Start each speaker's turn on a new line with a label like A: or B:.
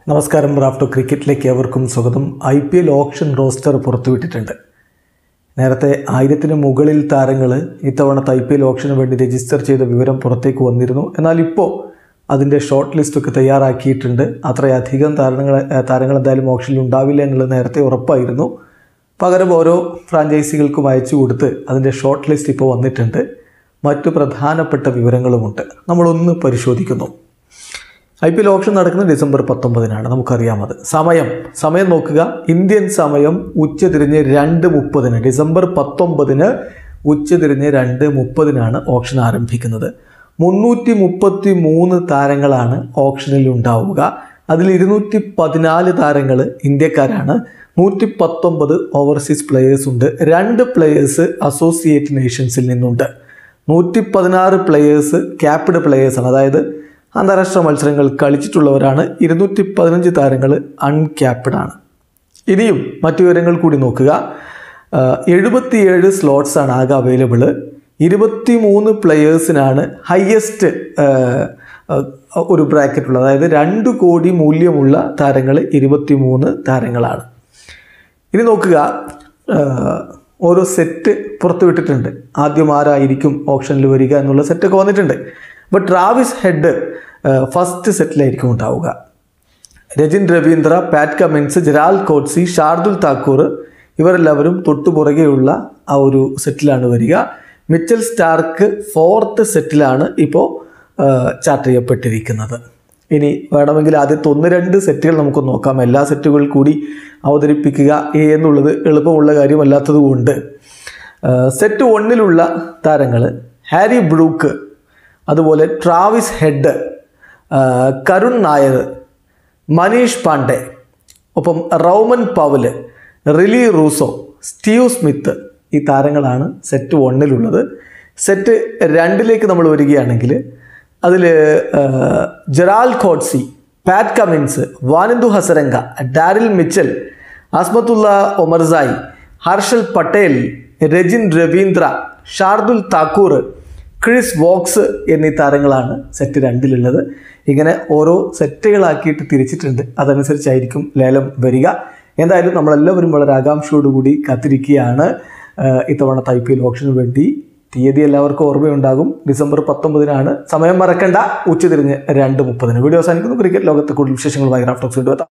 A: നമസ്കാരം റാഫ്റ്റോ ക്രിക്കറ്റിലേക്ക് ഏവർക്കും സ്വാഗതം I P L auction roster പുറത്തുവിട്ടിട്ടുണ്ട് നേരത്തെ ആയിരത്തിന് മുകളിൽ താരങ്ങൾ ഇത്തവണത്തെ ഐ പി എൽ ഓപ്ഷന് വേണ്ടി രജിസ്റ്റർ ചെയ്ത വിവരം പുറത്തേക്ക് വന്നിരുന്നു എന്നാൽ ഇപ്പോൾ അതിൻ്റെ ഷോർട്ട് ലിസ്റ്റൊക്കെ തയ്യാറാക്കിയിട്ടുണ്ട് അത്രയധികം താരങ്ങൾ താരങ്ങൾ എന്തായാലും ഓപ്ഷനിൽ ഉണ്ടാവില്ല എന്നുള്ളത് നേരത്തെ ഉറപ്പായിരുന്നു പകരം ഓരോ ഫ്രാഞ്ചൈസികൾക്കും അയച്ചു കൊടുത്ത് അതിൻ്റെ ഷോർട്ട് ലിസ്റ്റ് ഇപ്പോൾ വന്നിട്ടുണ്ട് മറ്റു പ്രധാനപ്പെട്ട വിവരങ്ങളുമുണ്ട് നമ്മളൊന്ന് പരിശോധിക്കുന്നു ഐ പി എൽ ഓപ്ഷൻ നടക്കുന്നത് ഡിസംബർ പത്തൊമ്പതിനാണ് നമുക്കറിയാം അത് സമയം സമയം നോക്കുക ഇന്ത്യൻ സമയം ഉച്ചതിരിഞ്ഞ് രണ്ട് മുപ്പതിന് ഡിസംബർ പത്തൊമ്പതിന് ഉച്ചതിരിഞ്ഞ് രണ്ട് മുപ്പതിനാണ് ഓപ്ഷൻ ആരംഭിക്കുന്നത് മുന്നൂറ്റി മുപ്പത്തി മൂന്ന് താരങ്ങളാണ് ഓപ്ഷനിൽ ഉണ്ടാവുക അതിൽ ഇരുന്നൂറ്റി പതിനാല് താരങ്ങൾ ഇന്ത്യക്കാരാണ് നൂറ്റി പത്തൊമ്പത് ഓവർസീസ് പ്ലെയേഴ്സ് ഉണ്ട് രണ്ട് പ്ലെയേഴ്സ് അസോസിയേറ്റ് നേഷൻസിൽ നിന്നുണ്ട് നൂറ്റി പതിനാറ് പ്ലെയേഴ്സ് ക്യാപ്ഡ് പ്ലെയേഴ്സാണ് അതായത് അന്താരാഷ്ട്ര മത്സരങ്ങൾ കളിച്ചിട്ടുള്ളവരാണ് ഇരുന്നൂറ്റി പതിനഞ്ച് താരങ്ങൾ അൺക്യാപ്ഡ് ആണ് ഇനിയും മറ്റു വിവരങ്ങൾ കൂടി നോക്കുക എഴുപത്തിയേഴ് സ്ലോട്ട്സ് ആണ് ആകെ അവൈലബിൾ ഇരുപത്തി മൂന്ന് പ്ലെയേഴ്സിനാണ് ഹയസ്റ്റ് ഒരു ബ്രാക്കറ്റ് ഉള്ളത് അതായത് രണ്ട് കോടി മൂല്യമുള്ള താരങ്ങൾ ഇരുപത്തി മൂന്ന് താരങ്ങളാണ് ഇനി നോക്കുക ആഹ്, ഓരോ സെറ്റ് പുറത്തുവിട്ടിട്ടുണ്ട് ആദ്യം ആരായിരിക്കും ഓപ്ഷനിൽ വരിക എന്നുള്ള സെറ്റൊക്കെ വന്നിട്ടുണ്ട് അപ്പോൾ ട്രാവിസ് ഹെഡ് ഫസ്റ്റ് സെറ്റിലായിരിക്കും ഉണ്ടാവുക Rachin Ravindra Pat Cummins Gerald Coetzee Shardul Thakur ഇവരെല്ലാവരും തൊട്ടു പുറകെയുള്ള ആ ഒരു സെറ്റിലാണ് വരിക മിച്ചൽ സ്റ്റാർക്ക് ഫോർത്ത് സെറ്റിലാണ് ഇപ്പോൾ ചാർട്ട് ചെയ്യപ്പെട്ടിരിക്കുന്നത് ഇനി വേണമെങ്കിൽ ആദ്യത്തെ ഒന്ന് രണ്ട് സെറ്റുകൾ നമുക്ക് നോക്കാം എല്ലാ സെറ്റുകൾ കൂടി അവതരിപ്പിക്കുക എന്നുള്ളത് എളുപ്പമുള്ള കാര്യമല്ലാത്തത് കൊണ്ട് സെറ്റ് ഒന്നിലുള്ള താരങ്ങൾ ഹാരി ബ്രൂക്ക് അതുപോലെ ട്രാവിസ് ഹെഡ് ആ, കരുൺ നായർ മനീഷ് പാണ്ഡെ ഒപ്പം Rovman Powell Rilee Rossouw Steve Smith ഈ താരങ്ങളാണ് സെറ്റ് ഒന്നിലുള്ളത് സെറ്റ് രണ്ടിലേക്ക് നമ്മൾ വരികയാണെങ്കിൽ അതിൽ Gerald Coetzee Pat Cummins Wanindu Hasaranga Daryl Mitchell Azmatullah Omarzai Harshal Patel Rachin Ravindra Shardul Thakur Chris Woakes എന്നീ താരങ്ങളാണ് സെറ്റ് രണ്ടിലുള്ളത് ഇങ്ങനെ ഓരോ സെറ്റുകളാക്കിയിട്ട് തിരിച്ചിട്ടുണ്ട് അതനുസരിച്ചായിരിക്കും ലേലം വരിക എന്തായാലും നമ്മളെല്ലാവരും വളരെ ആകാംക്ഷയോടുകൂടി കാത്തിരിക്കുകയാണ് ആഹ് ഇത്തവണത്തെ ഐ പി എൽ ഓപ്ഷന് വേണ്ടി തീയതി എല്ലാവർക്കും ഓർമ്മയുണ്ടാകും ഡിസംബർ പത്തൊമ്പതിനാണ് സമയം മറക്കണ്ട ഉച്ചതിരിഞ്ഞ് രണ്ട് മുപ്പതിന് വീഡിയോ അവസാനിക്കുന്നു ക്രിക്കറ്റ് ലോകത്തെ കൂടുതൽ വിശേഷങ്ങളുമായി റാഫ്റ്റോക്സ് കൊണ്ടുവെത്താം